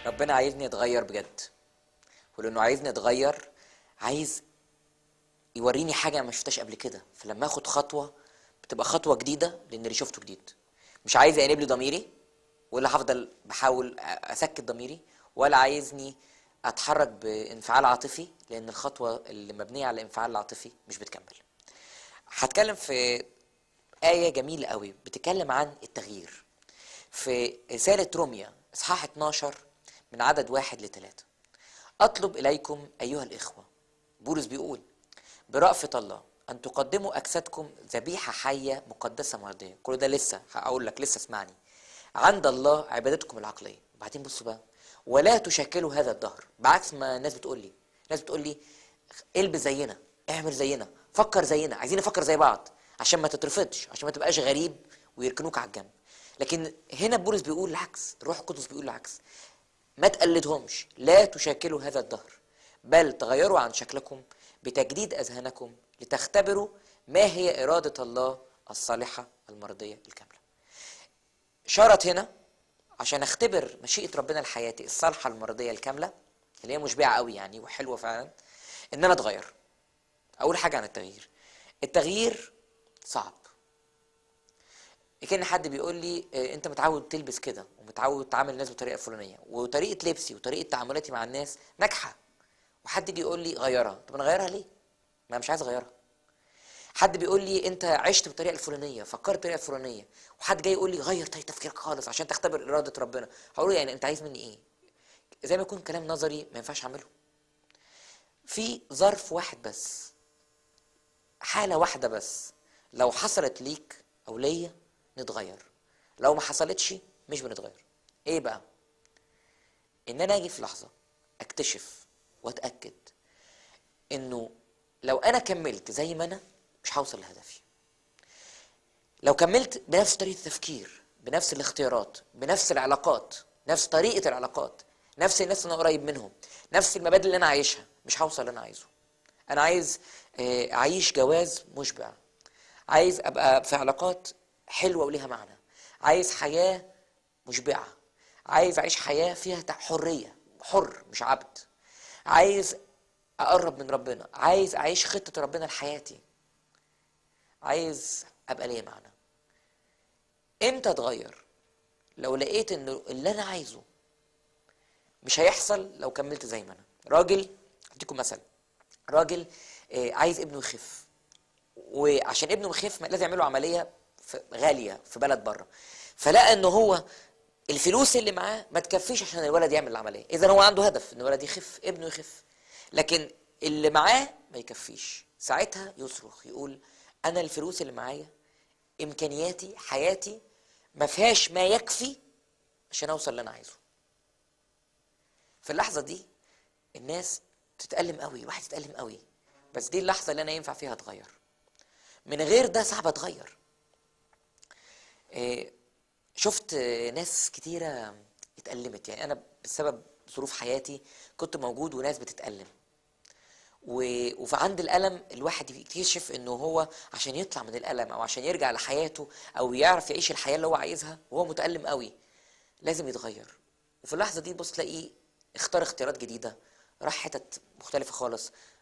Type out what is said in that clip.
ربنا عايزني اتغير بجد ولانه عايزني اتغير عايز يوريني حاجه ما شفتهاش قبل كده فلما اخد خطوه بتبقى خطوه جديده لان اللي شفته جديد مش عايز يقلب لي ضميري ولا هفضل بحاول اسكت ضميري ولا عايزني اتحرك بانفعال عاطفي لان الخطوه اللي مبنيه على الانفعال العاطفي مش بتكمل هتكلم في آية جميلة قوي بتتكلم عن التغيير في رسالة روميا إصحاح 12 من عدد واحد لثلاثة أطلب إليكم أيها الإخوة بولس بيقول برأفة الله أن تقدموا أجسادكم ذبيحة حية مقدسة مرضية كل ده لسه هقول لك لسه اسمعني عند الله عبادتكم العقلية بعدين بصوا بقى ولا تشكلوا هذا الدهر بعكس ما الناس بتقول لي الناس بتقول لي البس زينا اعمل زينا فكر زينا عايزين نفكر زي بعض عشان ما تترفضش عشان ما تبقاش غريب ويركنوك على الجنب لكن هنا بولس بيقول العكس الروح القدس بيقول العكس ما تقلدهمش لا تشاكلوا هذا الدهر بل تغيروا عن شكلكم بتجديد اذهانكم لتختبروا ما هي اراده الله الصالحه المرضيه الكامله شرط هنا عشان اختبر مشيئه ربنا لحياتي الصالحه المرضيه الكامله اللي هي مشبعه قوي يعني وحلوه فعلا ان انا اتغير اول حاجه عن التغيير التغيير صعب كان حد بيقول لي آه، انت متعود تلبس كده ومتعود تعامل الناس بطريقه فلانيه وطريقه لبسي وطريقه تعاملاتي مع الناس ناجحه وحد يجي يقول لي غيرها طب انا اغيرها ليه ما أنا مش عايز اغيرها حد بيقول لي انت عشت بالطريقه الفلانيه فكرت بالطريقه الفلانيه وحد جاي يقول لي غير طريقه تفكيرك خالص عشان تختبر اراده ربنا هقول له يعني انت عايز مني ايه زي ما يكون كلام نظري ما ينفعش اعمله في ظرف واحد بس حالة واحدة بس لو حصلت ليك أو ليا نتغير لو ما حصلتش مش بنتغير إيه بقى؟ إن أنا أجي في لحظة أكتشف وأتأكد إنه لو أنا كملت زي ما أنا مش هوصل لهدفي لو كملت بنفس طريقة التفكير بنفس الاختيارات بنفس العلاقات نفس طريقة العلاقات نفس الناس اللي أنا قريب منهم نفس المبادئ اللي أنا عايشها مش هوصل اللي أنا عايزه أنا عايز آه، أعيش جواز مشبع عايز أبقى في علاقات حلوة وليها معنى عايز حياة مشبعة عايز أعيش حياة فيها تع- حرية حر مش عبد عايز أقرب من ربنا عايز أعيش خطة ربنا لحياتي عايز أبقى ليا معنى امتى اتغير لو لقيت انه اللي انا عايزه مش هيحصل لو كملت زي ما انا راجل اديكم مثل راجل آه، عايز ابنه يخف وعشان ابنه يخف لازم يعملوا عمليه في- غاليه في بلد بره فلقى ان هو الفلوس اللي معاه ما تكفيش عشان الولد يعمل العمليه اذا هو عنده هدف ان الولد يخف ابنه يخف لكن اللي معاه ما يكفيش ساعتها يصرخ يقول انا الفلوس اللي معايا امكانياتي حياتي ما فيهاش ما يكفي عشان اوصل اللي انا عايزه في اللحظه دي الناس تتألم قوي الواحد يتألم قوي بس دي اللحظه اللي انا ينفع فيها اتغير من غير ده صعب اتغير إيه، شفت آه، ناس كتيرة اتألمت يعني أنا بسبب ظروف حياتي كنت موجود وناس بتتألم و- وفي عند الألم الواحد يكتشف إنه هو عشان يطلع من الألم أو عشان يرجع لحياته أو يعرف يعيش الحياة اللي هو عايزها وهو متألم قوي لازم يتغير وفي اللحظة دي بص تلاقيه اختار اختيارات جديدة راح حتت مختلفة خالص